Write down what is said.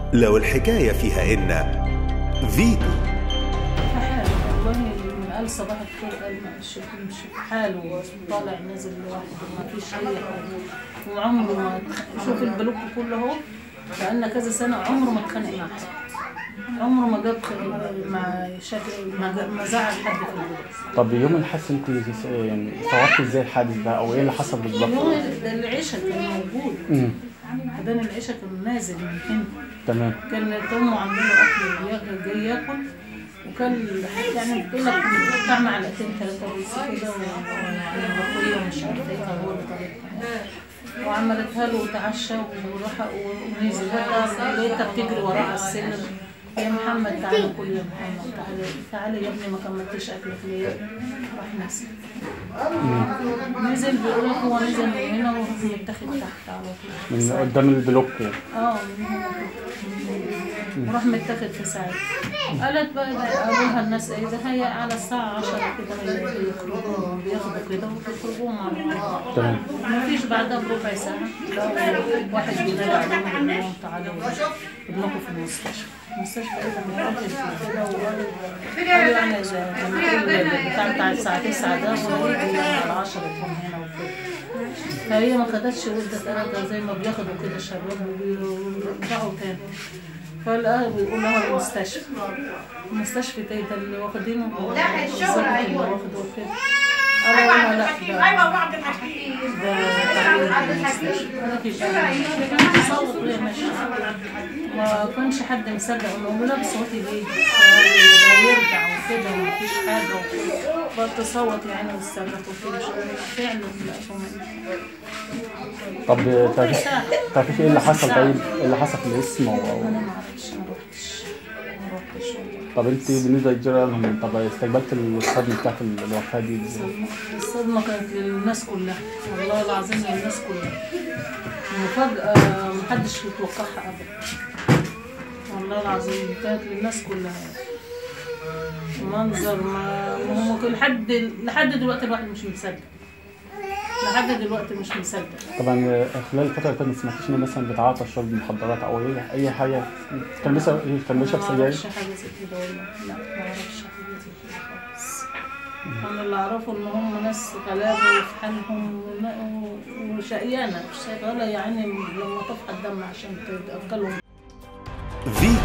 لو الحكاية فيها إن فيتو حاله والله من قال صباح الخير قال ما الشيخ مش حاله طالع نازل لوحده ما فيش اي حاجه وعمره ما شوف البلوك كله اهو بقالنا كذا سنه عمره ما اتخانق مع حد عمره ما جاب ما شكل ما, جاب- ما زعل حد في البيت طب يوم الحادث انت يعني صورتي ازاي الحادث ده او ايه اللي حصل يوم بالظبط؟ العشاء كان موجود امم بعدين العشاء كان نازل من هنا تمام كانت امه عامله له اكل بياكل- جاي ياكل وكان يعني بتقول لك بتاع معلقتين ثلاثه رز كده وملوخيه ومش عارفه ايه كان هو اللي طالبها وعملتها له وتعشى وراح ونزل بقى لقيتها بتجري وراه على السلم يا محمد تعالى كل يا محمد تعالى تعالى يا ابني ما كملتش اكلك ليه؟ راح نزل نزل بيقول لك هو نزل من هنا وراح متاخد تحت على طول من قدام البلوك يعني اه وراح متاخد في ساعتها قالت بقى ده قالوا لها الناس ايه ده هي على الساعة 10 كده هي يخرجوا بياخدوا كده ويخرجوا مع بعض تمام ما فيش بعدها بربع ساعة لقوا واحد بينادي عليهم يقول لهم تعالوا ابنكم في المستشفى المستشفى ايه ده من راجل كده وقالوا قالوا يعني اذا كان كل بتاع بتاع الساعة 9 ده وهيجي يعني على 10 يكون هنا وكده فهي ما خدتش ولدت قالت زي ما بياخدوا كده شباب وبيرجعوا تاني فلقاها بيقول لها المستشفى المستشفى تيتا اللي واخدينه الظابط اللي واخده كده قالوا لها لا ده ده تعليم المستشفى قالت يبقى تصوت وهي ماشيه ما كانش حد مصدق انه لا بصوتي ليه ده يرجع وكده ومفيش حاجه بقى تصوت يعني والصرخ وكده فعلا لا طب تعرفي تعرفي ايه اللي حصل طيب ايه اللي حصل في الاسم و... انا ما اعرفش ما رحتش ما رحتش والله طب انت بالنسبه للجيران طب استقبلت الصدمه بتاعت الوفاه دي ازاي؟ الصدمة كانت للناس كلها والله العظيم للناس كلها مفاجأة محدش يتوقعها أبدا والله العظيم كانت للناس كلها منظر ما ما هو لحد لحد دلوقتي الواحد مش مصدق لحد دلوقتي مش مصدق طبعا خلال الفتره اللي فاتت ما سمعتيش انه مثلا بيتعاطى شرب مخدرات او اي اي حاجه كان لسه كان بيشرب ما سجاير اعرفش حاجة زي كده والله لا ما اعرفش حاجة زي كده خالص انا اللي اعرفه ان هم ناس غلابه وفي حالهم وما- وشقيانه شغاله يعني لما تفحى الدم عشان تاكلهم فيتو